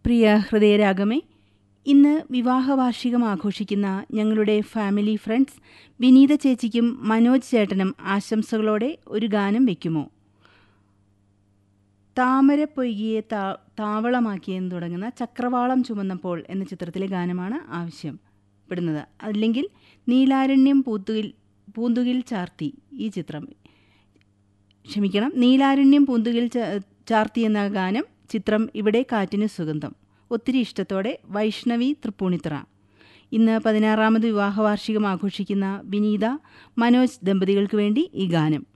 പ്രിയ ഹൃദയരാഗമേ ഇന്ന് വിവാഹ വാർഷികം ആഘോഷിക്കുന്ന ഞങ്ങളുടെ ഫാമിലി ഫ്രണ്ട്സ് വിനീത ചേച്ചിക്കും മനോജ് ചേട്ടനും ആശംസകളോടെ ഒരു ഗാനം വയ്ക്കുമോ താമര പൊയ്കിയെ താ താവളമാക്കിയെന്ന് തുടങ്ങുന്ന ചക്രവാളം ചുമന്നപ്പോൾ എന്ന ചിത്രത്തിലെ ഗാനമാണ് ആവശ്യപ്പെടുന്നത് അല്ലെങ്കിൽ നീലാരണ്യം പൂത്തുകിൽ പൂന്തുകിൽ ചാർത്തി ഈ ചിത്രം ക്ഷമിക്കണം നീലാരണ്യം പൂന്തുകിൽ ച- ചാർത്തി എന്ന ഗാനം ചിത്രം ഇവിടെ കാറ്റിന് സുഗന്ധം ഒത്തിരി ഇഷ്ടത്തോടെ വൈഷ്ണവി തൃപ്പൂണിത്തറ ഇന്ന് പതിനാറാമത് വിവാഹ വാർഷികം ആഘോഷിക്കുന്ന വിനീത മനോജ് ദമ്പതികൾക്ക് വേണ്ടി ഈ ഗാനം